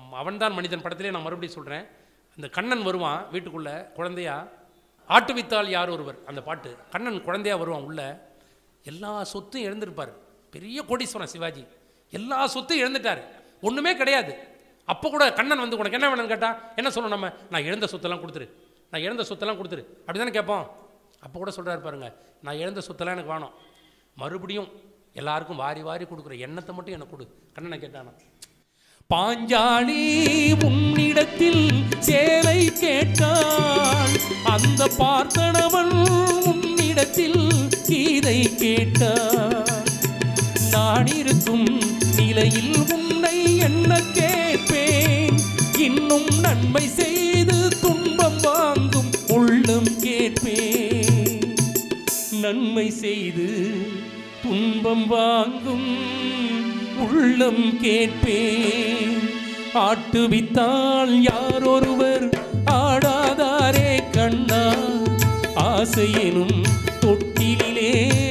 அவன்தான் மனிதன் படத்திலே நான் மறுபடியும் சொல்கிறேன் அந்த கண்ணன் வருவான் வீட்டுக்குள்ளே குழந்தையா ஆட்டுவித்தால் யார் ஒருவர் அந்த பாட்டு கண்ணன் குழந்தையா வருவான் உள்ள எல்லா சொத்தும் இழந்திருப்பார் பெரிய கோடீஸ்வரன் சிவாஜி எல்லா சொத்தும் இழந்துட்டார் ஒன்றுமே கிடையாது அப்போ கூட கண்ணன் வந்து உனக்கு என்ன வேணும்னு கேட்டால் என்ன சொல்லணும் நம்ம நான் இழந்த சொத்தெல்லாம் கொடுத்துரு நான் இழந்த சொத்தெல்லாம் கொடுத்துரு அப்படி தானே கேட்போம் அப்போ கூட சொல்கிறாரு பாருங்க நான் இழந்த சொத்தெல்லாம் எனக்கு வேணும் மறுபடியும் எல்லாருக்கும் வாரி வாரி கொடுக்குற எண்ணத்தை மட்டும் எனக்கு கொடு கண்ணனை கேட்டானா பாஞ்சாலி உன்னிடத்தில் சேலை கேட்டாள் அந்த பார்த்தனவன் உன்னிடத்தில் கீதை கேட்டாள் நான் இருக்கும் நிலையில் உன்னை என்ன கேட்பேன் இன்னும் நன்மை செய்து துன்பம் வாங்கும் உள்ளம் கேட்பேன் நன்மை செய்து துன்பம் வாங்கும் உள்ளம் கேட்பேன் ஆட்டுவித்தால் யாரொருவர் ஆடாதாரே கண்ணா ஆசையெனும் தொட்டிலே